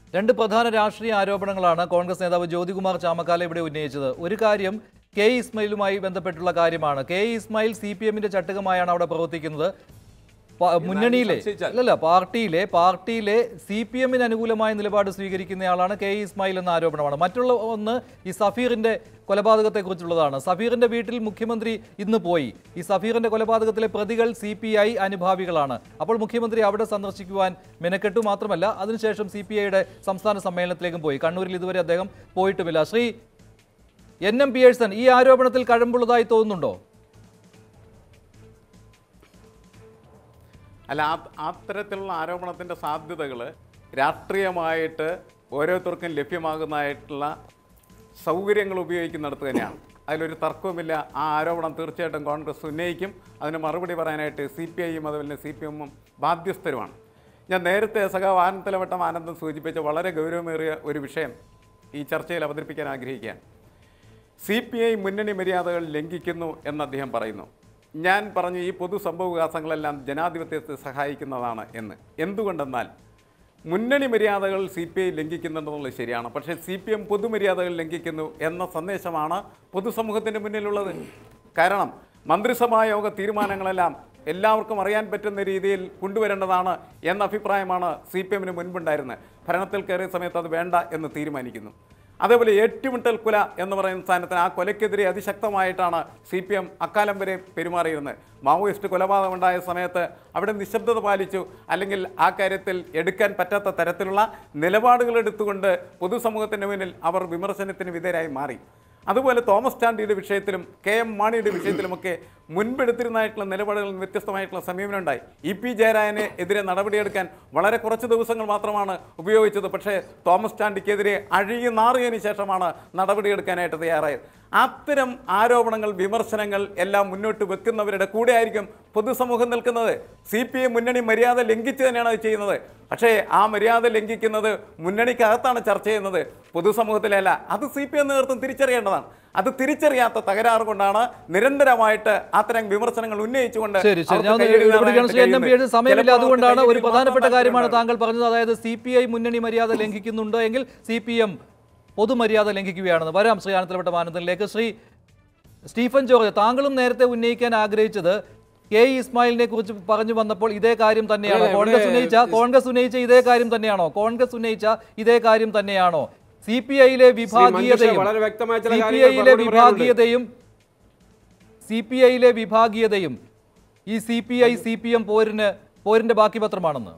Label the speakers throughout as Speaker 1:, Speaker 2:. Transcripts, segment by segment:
Speaker 1: രണ്ട് പ്രധാന രാഷ്ട്രീയ ആരോപണങ്ങളാണ് കോൺഗ്രസ് നേതാവ് ജ്യോതികുമാർ ചാമക്കാല ഇവിടെ ഉന്നയിച്ചത് ഒരു കാര്യം കെ ഇസ്മയിലുമായി ബന്ധപ്പെട്ടുള്ള കാര്യമാണ് കെ ഇസ്മായിൽ സി പി എമ്മിന്റെ ചട്ടുകമായാണ് അവിടെ പ്രവർത്തിക്കുന്നത് പ- മുന്നണിയിലെ അല്ലല്ല പാർട്ടിയിലെ പാർട്ടിയിലെ സി പി എമ്മിന് അനുകൂലമായ നിലപാട് സ്വീകരിക്കുന്നയാളാണ് കെ ഇ ഇസ്മായിൽ എന്ന ആരോപണമാണ് മറ്റുള്ള ഒന്ന് ഈ സഫീറിന്റെ കൊലപാതകത്തെക്കുറിച്ചുള്ളതാണ് സഫീറിന്റെ വീട്ടിൽ മുഖ്യമന്ത്രി ഇന്ന് പോയി ഈ സഫീറിന്റെ കൊലപാതകത്തിലെ പ്രതികൾ സി പി ഐ അനുഭാവികളാണ് അപ്പോൾ മുഖ്യമന്ത്രി അവിടെ സന്ദർശിക്കുവാൻ മെനക്കെട്ടു മാത്രമല്ല അതിനുശേഷം സി പി ഐയുടെ സംസ്ഥാന സമ്മേളനത്തിലേക്കും പോയി കണ്ണൂരിൽ ഇതുവരെ അദ്ദേഹം പോയിട്ടുമില്ല ശ്രീ എൻ എം പിയേഴ്സൺ ഈ ആരോപണത്തിൽ കഴമ്പുള്ളതായി തോന്നുന്നുണ്ടോ
Speaker 2: അല്ല ആ അത്തരത്തിലുള്ള ആരോപണത്തിൻ്റെ സാധ്യതകൾ രാഷ്ട്രീയമായിട്ട് ഓരോരുത്തർക്കും ലഭ്യമാകുന്നതായിട്ടുള്ള സൗകര്യങ്ങൾ ഉപയോഗിക്കുന്നിടത്ത് തന്നെയാണ് അതിലൊരു തർക്കവുമില്ല ആ ആരോപണം തീർച്ചയായിട്ടും കോൺഗ്രസ് ഉന്നയിക്കും അതിന് മറുപടി പറയാനായിട്ട് സി പി ഐയും അതുപോലെ സി പി എമ്മും ബാധ്യസ്ഥരുമാണ് ഞാൻ നേരത്തെ സഖാവ് ആനന്ദലവട്ടം ആനന്ദം സൂചിപ്പിച്ച വളരെ ഗൗരവമേറിയ ഒരു വിഷയം ഈ ചർച്ചയിൽ അവതരിപ്പിക്കാൻ ആഗ്രഹിക്കുകയാണ് സി പി ഐ മുന്നണി മര്യാദകൾ ലംഘിക്കുന്നു എന്ന് അദ്ദേഹം പറയുന്നു ഞാൻ പറഞ്ഞു ഈ പൊതു സംഭവവികാസങ്ങളെല്ലാം ജനാധിപത്യത്തെ സഹായിക്കുന്നതാണ് എന്ന് എന്തുകൊണ്ടെന്നാൽ മുന്നണി മര്യാദകൾ സി പി ഐ ലംഘിക്കുന്നുണ്ടെന്നുള്ളത് ശരിയാണ് പക്ഷേ സി പി എം പൊതുമര്യാദകൾ ലംഘിക്കുന്നു എന്ന സന്ദേശമാണ് പൊതുസമൂഹത്തിൻ്റെ മുന്നിലുള്ളത് കാരണം മന്ത്രിസഭാ യോഗ തീരുമാനങ്ങളെല്ലാം എല്ലാവർക്കും അറിയാൻ പറ്റുന്ന രീതിയിൽ കൊണ്ടുവരേണ്ടതാണ് എന്ന അഭിപ്രായമാണ് സി പി എമ്മിന് മുൻപുണ്ടായിരുന്നത് ഭരണത്തിൽ കയറിയ സമയത്ത് അത് വേണ്ട എന്ന് തീരുമാനിക്കുന്നു അതേപോലെ ഏറ്റുമുട്ടൽ കൊല എന്ന് പറയുന്ന സ്ഥാനത്തിന് ആ കൊലയ്ക്കെതിരെ അതിശക്തമായിട്ടാണ് സി പി എം അക്കാലം വരെ പെരുമാറിയിരുന്നത് മാവോയിസ്റ്റ് കൊലപാതകം ഉണ്ടായ സമയത്ത് അവിടെ നിശബ്ദത പാലിച്ചു അല്ലെങ്കിൽ ആ കാര്യത്തിൽ എടുക്കാൻ പറ്റാത്ത തരത്തിലുള്ള നിലപാടുകൾ എടുത്തുകൊണ്ട് പൊതുസമൂഹത്തിന് മുന്നിൽ അവർ വിമർശനത്തിന് വിധേയരായി മാറി അതുപോലെ തോമസ് ചാണ്ടിയുടെ വിഷയത്തിലും കെ എം മാണിയുടെ വിഷയത്തിലുമൊക്കെ മുൻപെടുത്തിരുന്നതായിട്ടുള്ള നിലപാടുകളിൽ നിന്ന് വ്യത്യസ്തമായിട്ടുള്ള സമീപനം ഉണ്ടായി ഇ പി ജയരാജന് എതിരെ നടപടിയെടുക്കാൻ വളരെ കുറച്ച് ദിവസങ്ങൾ മാത്രമാണ് ഉപയോഗിച്ചത് പക്ഷേ തോമസ് ചാണ്ടിക്കെതിരെ അഴുകി നാറിയതിന് ശേഷമാണ് നടപടിയെടുക്കാനായിട്ട് തയ്യാറായത് അത്തരം ആരോപണങ്ങൾ വിമർശനങ്ങൾ എല്ലാം മുന്നോട്ട് വെക്കുന്നവരുടെ കൂടെ ആയിരിക്കും പൊതുസമൂഹം നിൽക്കുന്നത് സി പി ഐ മുന്നണി മര്യാദ ലംഘിച്ച് തന്നെയാണ് അത് ചെയ്യുന്നത് പക്ഷേ ആ മര്യാദ ലംഘിക്കുന്നത് മുന്നണിക്കകത്താണ് ചർച്ച ചെയ്യുന്നത് പൊതുസമൂഹത്തിലല്ല അത് സി പി എം നേതൃത്വം തിരിച്ചറിയേണ്ടതാണ് അത് തിരിച്ചറിയാത്ത തകരാറ് കൊണ്ടാണ് നിരന്തരമായിട്ട് അത്തരം വിമർശനങ്ങൾ ഉന്നയിച്ചുകൊണ്ട്
Speaker 1: ശരി ശരി ഞാൻ
Speaker 2: അവർക്ക്
Speaker 1: ഒന്ന്
Speaker 2: കയ്യടി
Speaker 1: ഇടപെടുകയാണ് ശ്രീ എൻ എം
Speaker 2: നേടാനായിട്ട്
Speaker 1: പിയുടെ സമയമില്ല
Speaker 2: ചിലപ്പോൾ
Speaker 1: അതുകൊണ്ടാണ്
Speaker 2: അവർക്ക്
Speaker 1: ഒരു
Speaker 2: കയ്യടി
Speaker 1: പ്രധാനപ്പെട്ട
Speaker 2: മാത്രം
Speaker 1: കാര്യമാണ്
Speaker 2: ഉണ്ടാകും.
Speaker 1: താങ്കൾ പറഞ്ഞത് അതായത് സി പി ഐ മുന്നണി മര്യാദ ലംഘിക്കുന്നുണ്ട് എങ്കിൽ സി പി എം പൊതുമര്യാദ ലംഘിക്കുകയാണെന്ന് വരാം ശ്രീ ആനന്ദലപ്പെട്ട മാനന്ദനിലേക്ക് ശ്രീ സ്റ്റീഫൻ ജോർജ് താങ്കളും നേരത്തെ ഉന്നയിക്കാൻ ആഗ്രഹിച്ചത് കെ ഇ ഇസ്മായിലിനെ കുറിച്ച് പറഞ്ഞു വന്നപ്പോൾ ഇതേ കാര്യം തന്നെയാണോ
Speaker 3: അല്ല,
Speaker 1: കോൺഗ്രസ്
Speaker 3: ഇവിടെ
Speaker 1: ഉന്നയിച്ച കോൺഗ്രസ് ഉന്നയിച്ച ഇതേ കാര്യം തന്നെയാണോ കോൺഗ്രസ് ഉന്നയിച്ച ഇതേ കാര്യം തന്നെയാണോ സി പി ഐയിലെ വിഭാഗീയതയും
Speaker 3: വളരെ വ്യക്തമായ ചില
Speaker 1: സി പി
Speaker 3: കാര്യങ്ങൾ
Speaker 1: ഐയിലെ
Speaker 3: മറുപടി പറയാനുണ്ട്.
Speaker 1: വിഭാഗീയതയും സി പി ഐയിലെ വിഭാഗീയതയും ഈ C P I C P M പോരിന് പോരിന്റെ ബാക്കി പത്രമാണെന്ന്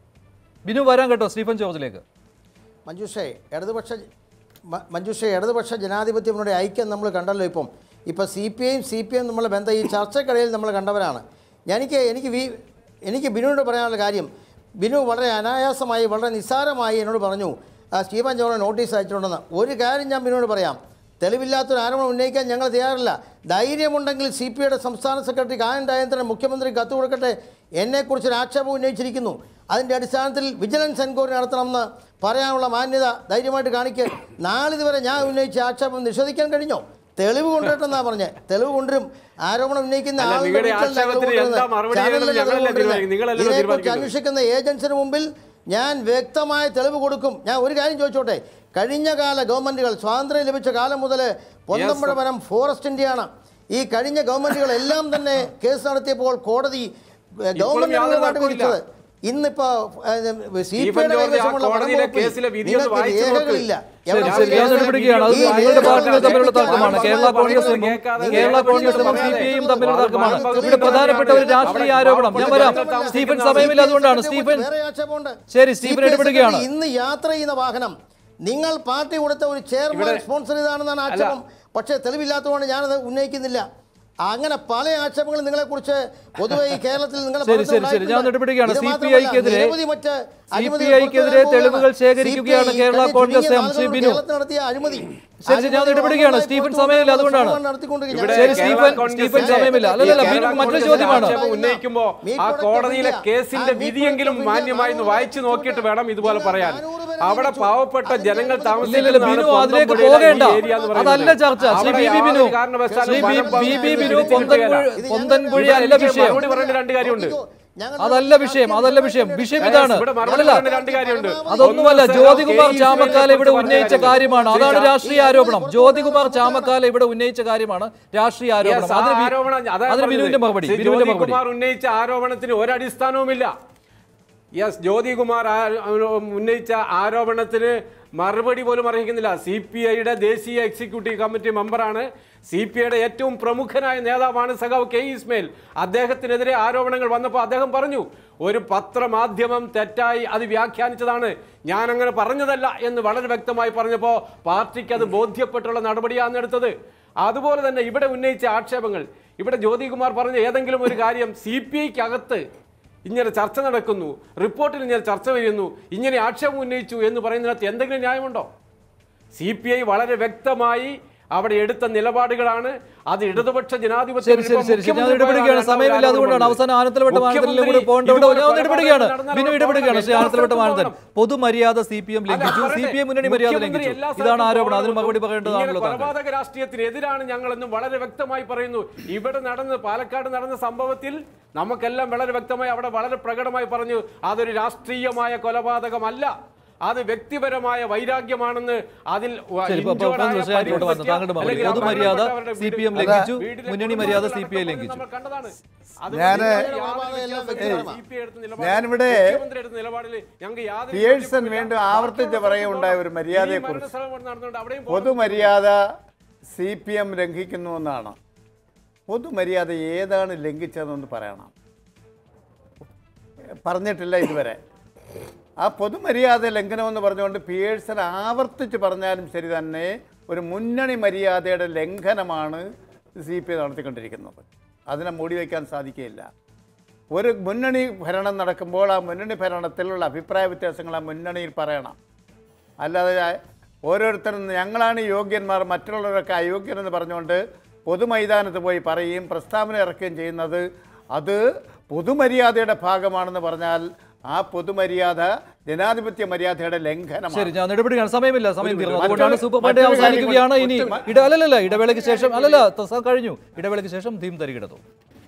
Speaker 1: ബിനു വരാൻ കേട്ടോ സ്റ്റീഫൻ ജോർജിലേക്ക്
Speaker 4: മഞ്ജുഷേ ഇടതുപക്ഷ മ- മഞ്ജുഷേ ഇടതുപക്ഷ ജനാധിപത്യ മുന്നോട്ട് ഐക്യം നമ്മൾ കണ്ടല്ലോ ഇപ്പം ഇപ്പോൾ സി പി ഐയും സി പി എം നമ്മളെ ബന്ധം ഈ ചർച്ചക്കിടയിൽ നമ്മൾ കണ്ടവരാണ് എനിക്ക് എനിക്ക് വി എനിക്ക് ബിനുവിനോട് പറയാനുള്ള കാര്യം ബിനു വളരെ അനായാസമായി വളരെ നിസ്സാരമായി എന്നോട് പറഞ്ഞു ആ, സ്റ്റീഫൻ ജോർജ് നോട്ടീസ് അയച്ചിട്ടുണ്ടെന്ന് ഒരു കാര്യം ഞാൻ ബിനുവിനോട് പറയാം തെളിവില്ലാത്തൊരു ആരോപണം ഉന്നയിക്കാൻ ഞങ്ങൾ തയ്യാറില്ല ധൈര്യമുണ്ടെങ്കിൽ സി പി ഐയുടെ സംസ്ഥാന സെക്രട്ടറി കായൻ രാജേന്ദ്രൻ മുഖ്യമന്ത്രി കത്ത് കൊടുക്കട്ടെ എന്നെക്കുറിച്ചൊരു ആക്ഷേപം ഉന്നയിച്ചിരിക്കുന്നു അതിൻ്റെ അടിസ്ഥാനത്തിൽ വിജിലൻസ് എൻക്വയറി നടത്തണമെന്ന് പറയാനുള്ള മാന്യത ധൈര്യമായിട്ട് കാണിക്ക് നാളിതുവരെ ഞാൻ ഉന്നയിച്ച ആക്ഷേപം നിഷേധിക്കാൻ കഴിഞ്ഞോ തെളിവ് കൊണ്ടുവരട്ടെന്നാ പറഞ്ഞത് തെളിവ് കൊണ്ടുവരും ആരോപണം ഉന്നയിക്കുന്ന
Speaker 3: അല്ല,
Speaker 4: ആളുടെ
Speaker 3: നിങ്ങളുടെ
Speaker 4: വീട്ടിലല്ല
Speaker 3: ആക്ഷേപത്തിന്
Speaker 4: തെളിവ്
Speaker 3: എന്താ
Speaker 4: കൊണ്ടുവരുന്നത്.
Speaker 3: മറുപടി ചെയ്യണമെന്ന്
Speaker 4: ചാനലിലല്ല
Speaker 3: ഞങ്ങളല്ലേ
Speaker 4: തെളിവ് കൊണ്ടുവരുന്നത്.
Speaker 3: തീരുമാനിക്കുന്നത്. നിങ്ങളല്ലേ
Speaker 4: ഇതിനെക്കുറിച്ച്
Speaker 3: തീരുമാനിക്കുന്നത്.
Speaker 4: അന്വേഷിക്കുന്ന ഏജൻസിന് മുമ്പിൽ ഞാൻ വ്യക്തമായ തെളിവ് കൊടുക്കും ഞാൻ ഒരു കാര്യം ചോദിച്ചോട്ടെ കഴിഞ്ഞ കാല ഗവൺമെന്റുകൾ സ്വാതന്ത്ര്യം ലഭിച്ച കാലം മുതൽ പൊന്നമ്പഴ വനം ഫോറസ്റ്റ് ഇന്ത്യയാണ് ഈ കഴിഞ്ഞ ഗവൺമെന്റുകൾ എല്ലാം തന്നെ കേസ് നടത്തിയപ്പോൾ കോടതി ഏഹ്, ഗവൺമെന്റിനുമായിട്ട്
Speaker 3: തർക്കവുമില്ല.
Speaker 4: വിധിച്ചത് ഇന്നിപ്പോ സി
Speaker 3: സ്റ്റീഫൻ
Speaker 4: പി ഐയുടെ
Speaker 3: ജോർജ് ആ
Speaker 4: കൈവശമുള്ള
Speaker 3: കോടതിയിലെ
Speaker 4: വനംവകുപ്പിൽ
Speaker 3: കേസിലെ വിധി ഒന്ന്
Speaker 4: നിങ്ങൾക്ക്
Speaker 3: വായിച്ചു നോക്ക്.
Speaker 4: രേഖകളില്ല
Speaker 1: ശരി
Speaker 4: എവിടെ
Speaker 1: ശരി ഞാൻ
Speaker 4: രേഖകൾ?
Speaker 1: ഇടപെടുകയാണ് അത്
Speaker 4: ഈ
Speaker 1: നിങ്ങളുടെ
Speaker 4: രേഖകൾ
Speaker 1: പാർട്ടികൾ തമ്മിലുള്ള
Speaker 4: ലഭിക്കാൻ
Speaker 1: തർക്കമാണ്
Speaker 4: വളരെ
Speaker 1: കേരള
Speaker 4: വളരെ
Speaker 1: കോൺഗ്രസും
Speaker 4: വളരെ
Speaker 1: കേരള
Speaker 4: വളരെ
Speaker 1: കോൺഗ്രസും
Speaker 4: വളരെ
Speaker 1: സി പി ഐയും തമ്മിലുള്ള
Speaker 4: വളരെ
Speaker 1: തർക്കമാണ്
Speaker 4: വളരെ
Speaker 1: ഇവിടെ പ്രധാനപ്പെട്ട ഒരു രാഷ്ട്രീയ ആരോപണം ഞാൻ വരാം സ്റ്റീഫൻ സമയമില്ല അതുകൊണ്ടാണ് സ്റ്റീഫൻ
Speaker 4: വേറെ ആക്ഷേപമുണ്ട്.
Speaker 1: ശരി, സ്റ്റീഫൻ
Speaker 4: CPI
Speaker 1: ഇടപെടുകയാണ്.
Speaker 4: സെക്രട്ടറി ഇന്ന് യാത്ര ചെയ്യുന്ന വാഹനം നിങ്ങൾ പാർട്ടി കൊടുത്ത ഒരു ചെയർമാൻ സ്പോൺസർ ചെയ്താണെന്നാണ് ആക്ഷേപം പക്ഷേ തെളിവില്ലാത്തതുകൊണ്ട് ഞാനത് ഉന്നയിക്കുന്നില്ല അങ്ങനെ പല ആക്ഷേപങ്ങളും നിങ്ങളെ കുറിച്ച് പൊതുവെ ഈ കേരളത്തിൽ നിങ്ങളെ
Speaker 1: ശരി,
Speaker 4: ഭാഗത്ത്
Speaker 1: ശരി, ശരി. ഞാൻ
Speaker 4: ഉണ്ടായിട്ടുണ്ട്.
Speaker 1: ഇടപെടുകയാണ്.
Speaker 4: ഇത്
Speaker 1: CPI
Speaker 4: മാത്രമല്ല,
Speaker 1: ക്കെതിരെ-
Speaker 4: നിരവധി മറ്റ് അഴിമതികൾ
Speaker 1: CPI-ക്കെതിരെ
Speaker 4: പുറത്തു വരാൻ
Speaker 1: തെളിവുകൾ
Speaker 4: പോവുകയാണ്.
Speaker 1: ശേഖരിക്കുകയാണ്
Speaker 4: CPI
Speaker 1: കേരള
Speaker 4: കഴിഞ്ഞ
Speaker 1: കോൺഗ്രസ്
Speaker 4: ചുരുങ്ങിയ
Speaker 1: എം. ശ്രീ
Speaker 4: നാളുകൾ
Speaker 1: ബിനു.
Speaker 4: കേരളത്തിൽ നടത്തിയ അഴിമതി
Speaker 1: ശരി, ശരി, ഞാൻ
Speaker 4: അഴിമതി
Speaker 1: ഇടപെടുകയാണ്.
Speaker 4: ഒന്നായി
Speaker 1: സ്റ്റീഫൻ
Speaker 4: പുറത്തു
Speaker 1: സമയമില്ല,
Speaker 4: കൊണ്ടുവരാനുള്ള
Speaker 1: അതുകൊണ്ടാണ്.
Speaker 4: ശ്രമമാണ് നടത്തിക്കൊണ്ടിരിക്കുന്നത്.
Speaker 3: ഇവിടെ
Speaker 1: ശരി,
Speaker 3: കേരള
Speaker 1: സ്റ്റീഫൻ-
Speaker 3: കോൺഗ്രസ്
Speaker 1: സ്റ്റീഫൻ സമയമില്ല. അല്ലല്ല,
Speaker 3: കേരള
Speaker 1: ബിനു, മറ്റൊരു
Speaker 3: കോൺഗ്രസ്
Speaker 1: ചോദ്യമാണ്.
Speaker 3: ആക്ഷേപം ഉന്നയിക്കുമ്പോ ആ കോടതിയിലെ കേസിന്റെ വിധിയെങ്കിലും മാന്യമായി ഒന്ന് വായിച്ചു നോക്കിയിട്ട് വേണം ഇതുപോലെ പറയാൻ അവിടെ പാവപ്പെട്ട ജനങ്ങൾ
Speaker 1: ഇല്ലില്ല, ബിനു അതിലേക്ക് പോകേണ്ട അതല്ല ചർച്ച Shri B B Binu Shri B B B Binu Ponthankuzhi Ponthankuzhi അല്ല വിഷയം
Speaker 3: മറുപടി പറയേണ്ട രണ്ട് കാര്യമുണ്ട്
Speaker 4: ഞങ്ങൾ
Speaker 1: അതല്ല വിഷയം അതല്ല വിഷയം വിഷയം ഇതാണ്
Speaker 3: ഇവിടെ മറുപടി
Speaker 1: അല്ലല്ല
Speaker 3: പറയേണ്ട രണ്ട് കാര്യമുണ്ട്
Speaker 1: അതൊന്നുമല്ല
Speaker 3: ഒന്ന്
Speaker 1: ജ്യോതികുമാർ
Speaker 3: കെ.
Speaker 1: ചാമക്കാല ഇവിടെ
Speaker 3: പറഞ്ഞ
Speaker 1: ഉന്നയിച്ച
Speaker 3: കാര്യമുണ്ട്.
Speaker 1: കാര്യമാണ് അതാണ്
Speaker 3: ശ്രീ
Speaker 1: രാഷ്ട്രീയ ആരോപണം ജ്യോതികുമാർ ചാമക്കാല ഇവിടെ ഉന്നയിച്ച കാര്യമാണ് രാഷ്ട്രീയ
Speaker 3: Yes,
Speaker 1: ആരോപണം
Speaker 3: ആ
Speaker 1: അതിന് ബി-
Speaker 3: ആരോപണം അതാ
Speaker 1: അതിന്
Speaker 3: പറഞ്ഞത്.
Speaker 1: ബിനുവിന്റെ മറുപടി
Speaker 3: ശ്രീ
Speaker 1: ബിനുവിന്റെ മറുപടി
Speaker 3: ജ്യോതികുമാർ ഉന്നയിച്ച ആരോപണത്തിന് ഒരടിസ്ഥാനവുമില്ല യെസ് ജ്യോതികുമാർ ആ- ഉന്നയിച്ച ആരോപണത്തിന് മറുപടി പോലും അറിയിക്കുന്നില്ല സി പി ഐയുടെ ദേശീയ എക്സിക്യൂട്ടീവ് കമ്മിറ്റി മെമ്പറാണ് സി പി ഐയുടെ ഏറ്റവും പ്രമുഖനായ നേതാവാണ് സഖാവ് കെ ഇസ്മയിൽ അദ്ദേഹത്തിനെതിരെ ആരോപണങ്ങൾ വന്നപ്പോൾ അദ്ദേഹം പറഞ്ഞു ഒരു പത്രമാധ്യമം തെറ്റായി അത് വ്യാഖ്യാനിച്ചതാണ് ഞാൻ അങ്ങനെ പറഞ്ഞതല്ല എന്ന് വളരെ വ്യക്തമായി പറഞ്ഞപ്പോൾ പാർട്ടിക്ക് അത് ബോധ്യപ്പെട്ടുള്ള നടപടിയാണ് എടുത്തത് അതുപോലെ തന്നെ ഇവിടെ ഉന്നയിച്ച ആക്ഷേപങ്ങൾ ഇവിടെ ജ്യോതികുമാർ പറഞ്ഞ ഏതെങ്കിലും ഒരു കാര്യം സി പി ഐക്ക് അകത്ത് ഇങ്ങനെ ചർച്ച നടക്കുന്നു റിപ്പോർട്ടിൽ ഇങ്ങനെ ചർച്ച വരുന്നു ഇങ്ങനെ ആക്ഷേപം ഉന്നയിച്ചു എന്ന് പറയുന്നതിനകത്ത് എന്തെങ്കിലും ന്യായമുണ്ടോ സി പി ഐ വളരെ വ്യക്തമായി അവിടെ എടുത്ത നിലപാടുകളാണ് അത് ഇടതുപക്ഷ ജനാധിപത്യ
Speaker 1: ശരി ശരി ശരി ശരി ഞാൻ ഇടപെടുകയാണ് സമയമില്ല അതുകൊണ്ടാണ് അവസാനം ആനത്തലവട്ട വാനത്തിലും കൂടി പോകേണ്ടത് ഞാൻ ഇടപെടുകയാണ് ബിനു ഇടപെടുകയാണ് ശ്രീ ആനത്തലവട്ട വാനത്തൻ പൊതുമര്യാദ സി പി എം ലംഘിച്ചു സി പി എം മുന്നണി മര്യാദ ലംഘിച്ചു ഇതാണ് ആരോപണം അതിന് മറുപടി പറയേണ്ടതാണല്ലോ താങ്കൾ
Speaker 3: കൊലപാതക രാഷ്ട്രീയത്തിനെതിരാണ് ഞങ്ങളെന്നും വളരെ വ്യക്തമായി പറയുന്നു ഇവിടെ നടന്ന പാലക്കാട് നടന്ന സംഭവത്തിൽ നമുക്കെല്ലാം വളരെ വ്യക്തമായി അവിടെ വളരെ പ്രകടമായി പറഞ്ഞു അതൊരു രാഷ്ട്രീയമായ കൊലപാതകമല്ല അത് വ്യക്തിപരമായ വൈരാഗ്യമാണെന്ന് അതിൽ വ-
Speaker 1: ശരി ഇപ്പൊ- ഇപ്പൊ
Speaker 3: injured ആയ
Speaker 1: തീർച്ചയായും അങ്ങോട്ട് വന്നു
Speaker 3: പരിസ്ഥിതി
Speaker 1: താങ്കളുടെ മറുപടി
Speaker 3: അല്ലെങ്കിൽ ആ
Speaker 1: പൊതുമര്യാദ
Speaker 3: മരണപ്പെട്ടവരുടെ
Speaker 1: സി പി എം
Speaker 3: വീട്
Speaker 1: ലംഘിച്ചു
Speaker 3: വീട്ടിലെ
Speaker 1: മുന്നണി
Speaker 3: കുടുംബങ്ങൾ
Speaker 1: മര്യാദ സി പി ഐ
Speaker 3: അടക്കം
Speaker 1: ലംഘിച്ചു
Speaker 3: നമ്മൾ കണ്ടതാണ്. അത്
Speaker 5: ഞാന്
Speaker 3: യാതൊരു
Speaker 4: കൊലപാതകമെല്ലാം
Speaker 3: വ്യത്യാസവുമില്ല.
Speaker 4: വ്യക്തിപരമാണ്.
Speaker 3: CPI എടുത്ത നിലപാട്
Speaker 5: ഞാനിവിടെ
Speaker 3: മുഖ്യമന്ത്രി എടുത്ത നിലപാടിൽ ഞങ്ങൾക്ക് യാതൊരു
Speaker 5: പിയേഴ്സൺ
Speaker 3: യോജിപ്പുമില്ല.
Speaker 5: വീണ്ടും ആവർത്തിച്ച്
Speaker 3: ബാക്കിയുള്ള
Speaker 5: പറയുകയുണ്ടായ ഒരു
Speaker 3: സ്ഥലത്ത്
Speaker 5: മര്യാദയെക്കുറിച്ച്.
Speaker 3: ഈ മരണസ്ഥലം നടന്നുകൊണ്ട് അവിടെയും പോകണം.
Speaker 5: പൊതുമര്യാദ സി പി എം ലംഘിക്കുന്നു എന്നാണ് പൊതുമര്യാദ ഏതാണ് ലംഘിച്ചതെന്ന് പറയണം പറഞ്ഞിട്ടില്ല ഇതുവരെ ആ പൊതുമര്യാദ ലംഘനമെന്ന് പറഞ്ഞുകൊണ്ട് പിയേഴ്സൺ ആവർത്തിച്ച് പറഞ്ഞാലും ശരി തന്നെ ഒരു മുന്നണി മര്യാദയുടെ ലംഘനമാണ് സി പി ഐ നടത്തിക്കൊണ്ടിരിക്കുന്നത് അതിനെ മൂടി വയ്ക്കാൻ സാധിക്കുകയില്ല ഒരു മുന്നണി ഭരണം നടക്കുമ്പോൾ ആ മുന്നണി ഭരണത്തിലുള്ള അഭിപ്രായ വ്യത്യാസങ്ങൾ ആ മുന്നണിയിൽ പറയണം അല്ലാതെ ഓരോരുത്തരും ഞങ്ങളാണ് യോഗ്യന്മാർ മറ്റുള്ളവരൊക്കെ അയോഗ്യരെന്ന് പറഞ്ഞുകൊണ്ട് പൊതുമൈതാനത്ത് പോയി പറയുകയും പ്രസ്താവന ഇറക്കുകയും ചെയ്യുന്നത് അത് പൊതുമര്യാദയുടെ ഭാഗമാണെന്ന് പറഞ്ഞാൽ ആ പൊതുമര്യാദ ജനാധിപത്യ മര്യാദയുടെ ലംഘനമാണ്
Speaker 1: ശരി ഞാൻ ഇടപെടുകയാണ് സമയമില്ല സമയം തീർന്നു
Speaker 5: മറ്റൊരു-
Speaker 1: അതുകൊണ്ടാണ് സൂപ്പർ മൺഡേ
Speaker 5: മറ്റൊരു കാര്യം
Speaker 1: അവസാനിക്കുകയാണ്
Speaker 5: കൂടി-
Speaker 1: ഇനി
Speaker 5: ഒറ്റ-
Speaker 1: ഇട അല്ലല്ല ഇടവേളയ്ക്ക് ശേഷം അല്ലല്ല ത- കഴിഞ്ഞു ഇടവേളയ്ക്ക് ശേഷം ധീം തരികിടത്തു